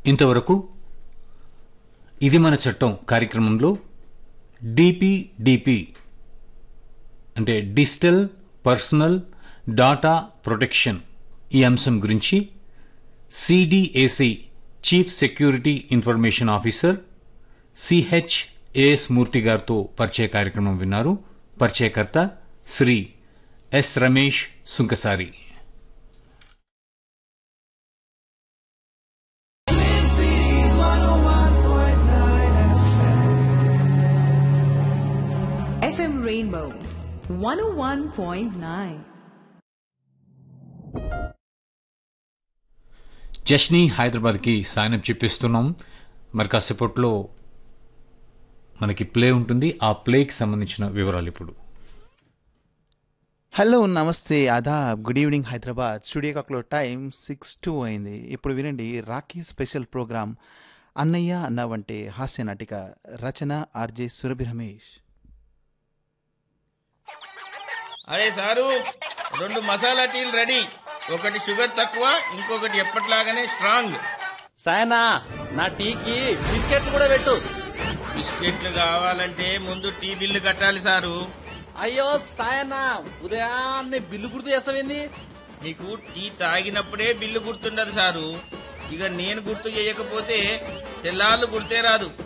ఇంతవరకు ఇది మన చట్టం కార్యక్రమంలో డిపిడిపి అంటే డిజిటల్ పర్సనల్ డాటా ప్రొటెక్షన్ ఈ అంశం గురించి CDAC chief security information officer CH AS Murthy గారితో పరిచయ కార్యక్రమం విన్నారు పరిచయకర్త Shri S Ramesh Sunkasari FM Rainbow 101.9. జష్ని హైదరాబాద్కి సాయనం చెప్పిస్తున్నాం మరి కాసేపట్లో మనకి ప్లే ఉంటుంది ఆ ప్లేకి సంబంధించిన వివరాలు ఇప్పుడు హలో నమస్తే ఆదాబ్ గుడ్ ఈవినింగ్ హైదరాబాద్ స్టూడియో క్లాక్లో టైం సిక్స్ టూ అయింది ఇప్పుడు వినండి రాఖీ స్పెషల్ ప్రోగ్రామ్ అన్నయ్య అన్నావంటే హాస్య నాటిక రచన ఆర్జే సురభి రమేష్ అరే సారు రెండు మసాలా టీలు రెడీ ఒకటి షుగర్ తక్కువ ఇంకొకటి ఎప్పట్లాగానే స్ట్రాంగ్ సాయనా నా టీకి బిస్కెట్ కూడా పెట్టు బిస్కెట్లు కావాలంటే ముందు టీ బిల్లు కట్టాలి సారు అయ్యో సాయనా ఉదయాన్నే బిల్లు గుర్తు చేస్తావేంది నీకు టీ తాగినప్పుడే బిల్లు గుర్తుండదు సారు ఇక నేను గుర్తు చేయకపోతే తెల్లాళ్ళు గుర్తే రాదు